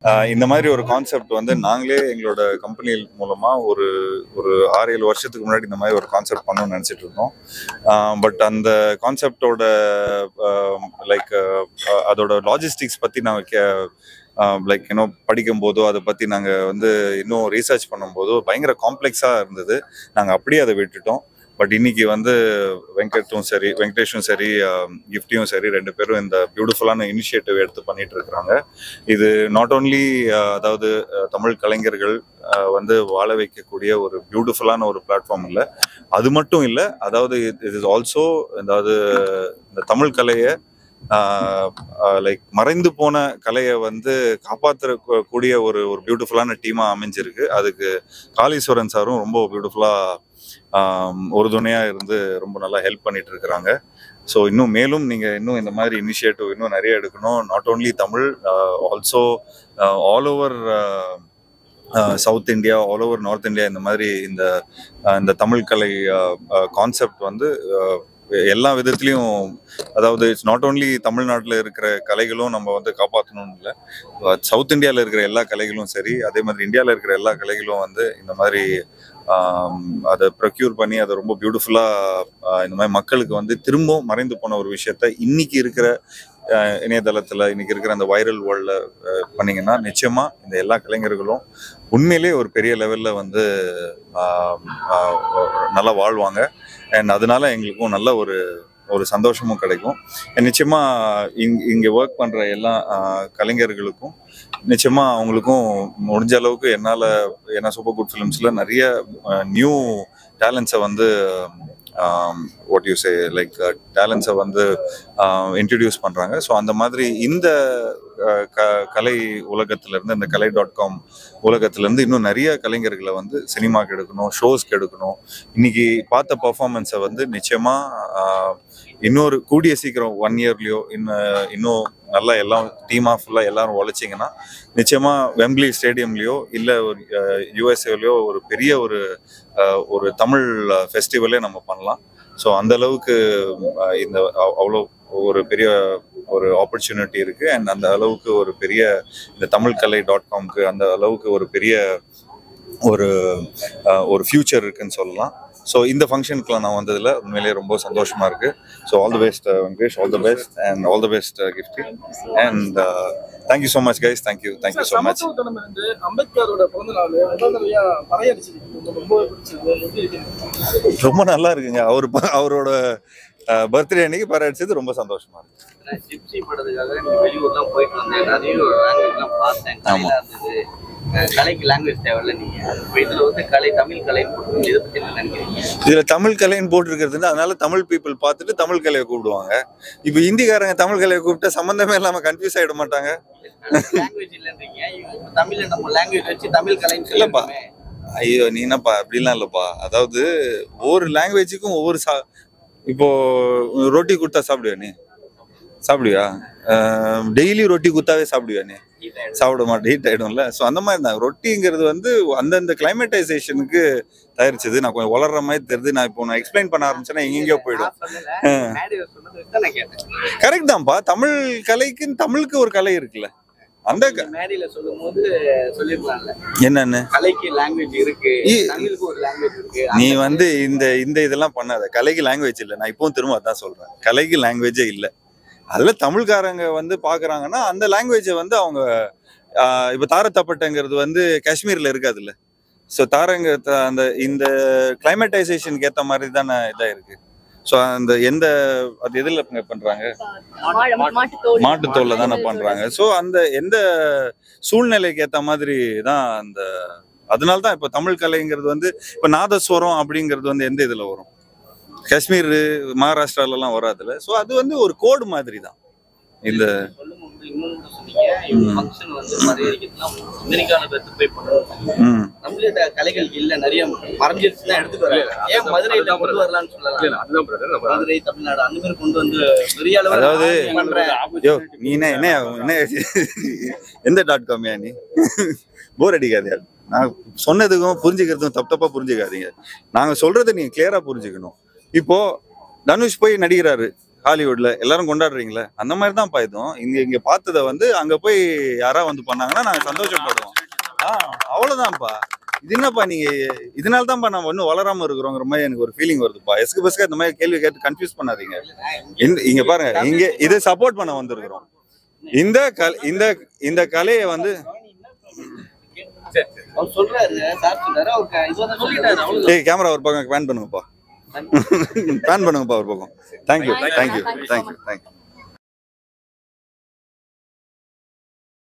ஆஹ் இந்த மாதிரி ஒரு கான்செப்ட் வந்து நாங்களே எங்களோட கம்பெனி மூலமா ஒரு ஒரு ஆறு ஏழு வருஷத்துக்கு முன்னாடி இந்த மாதிரி ஒரு கான்செப்ட் பண்ணணும்னு நினைச்சிட்டு இருந்தோம் பட் அந்த கான்செப்டோட லைக் அதோட லாஜிஸ்டிக்ஸ் பத்தி நாங்கள் லைக் இன்னும் படிக்கும் போதோ அதை பற்றி நாங்கள் வந்து இன்னும் ரீசர்ச் பண்ணும்போதோ பயங்கர காம்ப்ளெக்ஸாக இருந்தது நாங்கள் அப்படியே அதை விட்டுட்டோம் பட் இன்னைக்கு வந்து வெங்கட்டும் சரி வெங்கடேஷும் சரி கிஃப்டியும் சரி ரெண்டு பேரும் இந்த பியூட்டிஃபுல்லான இனிஷியேட்டிவ் எடுத்து பண்ணிட்டு இருக்கிறாங்க இது நாட் ஓன்லி அதாவது அஹ், தமிழ் கலைஞர்கள் அஹ், வந்து வாழ வைக்கக்கூடிய ஒரு பியூட்டிஃபுல்லான ஒரு பிளாட்ஃபார்ம் இல்லை அது மட்டும் இல்லை அதாவது இது இஸ் ஆல்சோ அதாவது இந்த தமிழ் கலையை லைக் மறைந்து போன கலையை வந்து காப்பாற்ற கூடிய ஒரு ஒரு பியூட்டிஃபுல்லான டீமாக அமைஞ்சிருக்கு அதுக்கு காளீஸ்வரன் சாரும் ரொம்ப பியூட்டிஃபுல்லாக ஒரு துணையாக இருந்து ரொம்ப நல்லா ஹெல்ப் பண்ணிட்டு இருக்கிறாங்க ஸோ இன்னும் மேலும் நீங்கள் இன்னும் இந்த மாதிரி இனிஷியேட்டிவ் இன்னும் நிறைய எடுக்கணும் not only Tamil also all over south India all over north India இந்த மாதிரி இந்த அஹ், இந்த தமிழ் கலை கான்செப்ட் வந்து அஹ், எல்லா விதத்துலையும் அதாவது இட்ஸ் நாட் ஓன்லி தமிழ்நாட்டில் இருக்கிற கலைகளும் நம்ம வந்து காப்பாற்றணும்னு இல்லை சவுத் இந்தியாவில் இருக்கிற எல்லா கலைகளும் சரி அதே மாதிரி இந்தியாவில் இருக்கிற எல்லா கலைகளும் வந்து இந்த மாதிரி ஆம், அதை ப்ரொக்யூர் பண்ணி அதை ரொம்ப பியூட்டிஃபுல்லாக இந்த மாதிரி மக்களுக்கு வந்து திரும்பவும் மறைந்து போன ஒரு விஷயத்த இன்னைக்கு இருக்கிற அஹ், இணையதளத்தில் இன்னைக்கு இருக்கிற அந்த வைரல் வேர்ல்டில் பண்ணீங்கன்னா நிச்சயமாக இந்த எல்லா கலைஞர்களும் உண்மையிலே ஒரு பெரிய லெவலில் வந்து ஆம், ஆஹ், நல்லா வாழ்வாங்க அண்ட் அதனால எங்களுக்கும் நல்ல ஒரு ஒரு சந்தோஷமும் கிடைக்கும் And நிச்சயமா இங் இங்கே ஒர்க் பண்ற எல்லா ஆஹ், கலைஞர்களுக்கும் நிச்சயமா அவங்களுக்கும் முடிஞ்ச அளவுக்கு என்னால் என்ன சூப்பர் குட் ஃபிலிம்ஸ்ல நிறைய நியூ டேலண்ட்ஸை வந்து வாட் யூ சே லைக் டேலண்ட்ஸை வந்து இன்ட்ரடியூஸ் பண்ணுறாங்க ஸோ அந்த மாதிரி இந்த அஹ், க கலை உலகத்திலேருந்து இந்த கலை டாட் காம் உலகத்திலேருந்து இன்னும் நிறைய கலைஞர்களை வந்து சினிமாக்கு எடுக்கணும் ஷோஸ்க்கு எடுக்கணும் இன்னைக்கு பார்த்த பர்ஃபார்மன்ஸை வந்து நிச்சயமாக இன்னொரு கூடிய சீக்கிரம் ஒன் இயர்லேயோ இன்னும் இன்னும் நல்லா எல்லாம் டீமாக ஃபுல்லாக எல்லாரும் உழைச்சிங்கன்னா நிச்சயமாக வெம்ப்லி ஸ்டேடியம்லேயோ இல்லை ஒரு யூஎஸ்ஏலையோ ஒரு பெரிய ஒரு அஹ், ஒரு தமிழ் ஃபெஸ்டிவலே நம்ம பண்ணலாம் ஸோ அந்த அளவுக்கு அஹ், இந்த அவ்- அவ்வளோ ஒரு பெரிய ஒரு ஆப்பர்ச்சுனிட்டி இருக்கு அண்ட் அந்த அளவுக்கு ஒரு பெரிய இந்த தமிழ் கலை டாட் காம்க்கு அந்த அளவுக்கு ஒரு பெரிய ஒரு அஹ், ஒரு ஃபியூச்சர் இருக்குன்னு சொல்லலாம் ஸோ இந்த ஃபங்க்ஷனுக்குலாம் நான் வந்ததில் உண்மையிலேயே ரொம்ப சந்தோஷமா இருக்கு so all the best Venkatesh all the best and all the best Gifty and thank you so much guys thank you thank you so much சமத்துவத்தனம் இருந்து அம்பேத்கரோட பிறந்த நாள் முதல் தடவையா பறையடிச்சிருக்கு உங்களுக்கு ரொம்ப பிடிச்சது எப்படி இருக்கு ரொம்ப நல்லா இருக்குங்க அவர் ப- அவரோட பர்த்டே அன்னைக்கு பாராடிச்சது ரொம்ப சந்தோஷமா இருக்கு நான் ஜிப்சி படத்துக்காக நீங்க வெளியூர்லாம் போயிட்டு வந்தேன் நிறைய லாங்குவேஜ்லாம் பார்த்தேன் ஆமா. கலையில இருந்தது அஹ் கலைக்கு லாங்குவேஜ் தேவையில்ல நீங்க இப்போ இதுல வந்து கலை தமிழ் கலை போட்டு இதை பத்தி என்ன நினைக்கிறீங்க இதுல தமிழ் கலைன்னு போட்டிருக்கிறதுனா அதனால தமிழ் பீப்புள் பார்த்துட்டு தமிழ் கலையை கூப்பிடுவாங்க இப்போ ஹிந்திக்காரங்க தமிழ் கலையை கூப்பிட்டா சம்மந்தமே இல்லாம கன்ஃபியூஸ் ஆயிட மாட்டாங்க லாங்குவேஜ் இல்லைன்றீங்க இப்போ தமிழ்ல நம்ம லாங்குவேஜ் வச்சு தமிழ் கலைன்னு இல்லப்பா. சொல்லலாமே ஐயோ நீ என்னப்பா அப்படிலாம் இல்லப்பா அதாவது ஒவ்வொரு லாங்குவேஜுக்கும் ஒவ்வொரு சா இப்போ ரொட்டி கொடுத்தா சாப்பிடுவியா நீ சாப்பிடுவியா டெய்லி ரொட்டி கொடுத்தாவே சாப்பிடுவியா நீ சாப்பிட மாட்டேன் ஹீட் ஆயிடும்ல ஸோ அந்த மாதிரி தான் ரொட்டிங்கிறது வந்து அந்தந்த கிளைமேட்டைசேஷனுக்கு தயாரிச்சது நான் கொஞ்சம் வளர்ற மாதிரி தெரியுது நான் இப்போ நான் எக்ஸ்பிளைன் பண்ண ஆரம்பிச்சேன்னா எங்கெங்கேயோ போயிடும் நான் சொல்லல மேடையில சொன்னது வச்சு தான் நான் கேட்டேன் கரெக்ட் தான்ப்பா தமிழ் கலைக்குன்னு தமிழுக்கு ஒரு கலை இருக்குல்ல அந்த க- மேடையில சொல்லும் போது சொல்லிருக்கலாம்ல என்னன்னு கலைக்கு லாங்குவேஜ் இருக்கு இ- தமிழுக்கு ஒரு லாங்குவேஜ் இருக்கு நீ வந்து இந்த இந்த இதெல்லாம் பண்ணாத கலைக்கு லாங்குவேஜ் இல்லை நான் இப்பவும் திரும்ப அதான் சொல்றேன் கலைக்கு லாங்குவேஜே இல்லை அதுல தமிழ்காரங்க வந்து பாக்குறாங்கன்னா அந்த லாங்குவேஜை வந்து அவங்க ஆஹ் இப்ப தாரத்தப்பட்டங்கிறது வந்து காஷ்மீர்ல இருக்காதுல்ல ஸோ தாரங்க த- அந்த இந்த கிளைமேட்டைசேஷனுக்கு ஏத்த மாதிரி தானே இதா இருக்கு ஸோ அந்த எந்த அது எதுல பண்றாங்க மாட்டுத்தோல் மாட்டுத்தோல்ல தானே பண்றாங்க ஸோ அந்த எந்த சூழ்நிலைக்கு ஏத்த மாதிரி தான் அந்த அதனால தான் இப்போ தமிழ் கலைங்கிறது வந்து இப்போ நாதஸ்வரம் அப்படிங்கிறது வந்து எந்த இதுல வரும் காஷ்மீர் மகாராஷ்டிராலலாம் வராதுல்ல ஸோ அது வந்து ஒரு கோடு மாதிரி தான் இந்த சொல்லும் போது இன்னொன்னு கூட சொன்னீங்க இவங்க ஃபங்க்ஷன் வந்து பரிகரிக்கலாம் அமெரிக்கால எடுத்து போய் பண்ணுவோம் ம் நம்மளோட கலைகள் இல்ல நிறைய மறைஞ்சிருச்சு தான் எடுத்துட்டு வராங்க ஏன் மதுரையில கொண்டு வரலாம்னு சொல்லலாம் அதுதான் பிரதர் நம்ம மதுரை தமிழ்நாடு அந்த மாதிரி கொண்டு வந்து பெரிய அளவுல அதாவது பண்ற யோ நீ என்ன என்ன என்ன எந்த டாட் காமியா நீ போர் அடிக்காதயா நான் சொன்னதுக்கும் புரிஞ்சுக்கிறதுக்கும் தப்பு தப்பா புரிஞ்சுக்காதீங்க நாங்க சொல்றதை நீங்க கிளியரா புரிஞ்சுக்கணும் இப்போ தனுஷ் போய் நடிக்கிறாரு ஹாலிவுட்ல எல்லாரும் கொண்டாடுறீங்களே அந்த மாதிரி தான்ப்பா இதுவும் இங்க இங்க பார்த்ததை வந்து அங்க போய் யாரா வந்து பண்ணாங்கன்னா நாங்க சந்தோஷப்படுவோம் ஆ அவ்வளவுதான்ப்பா இது என்னப்பா நீங்க இதனால தான்ப்பா நம்ம இன்னும் வளராம இருக்கிறோங்கிற மாதிரி எனக்கு ஒரு ஃபீலிங் வருதுப்பா எஸ்கு பஸ்க்கு இந்த மாதிரி கேள்வி கேட்டு கன்ஃபியூஸ் பண்ணாதீங்க இந்த இங்க பாருங்க இங்க இதை சப்போர்ட் பண்ண வந்திருக்கிறோம் இந்த கல் இந்த இந்த கலையை வந்து அவர் சொல்றாரு சார் சொல்றாரு அவர் க- இது வந்து சொல்லிட்டாரு அவ்வளவு ஏய் கேமரா ஒரு பக்கம் பேன் பண்ணுங்கப்பா பேன் பண்ணுங்கப்பா ஒரு பக்கம் தேங்க்யூ தேங்க்யூ தேங்க்யூ தேங்க்யூ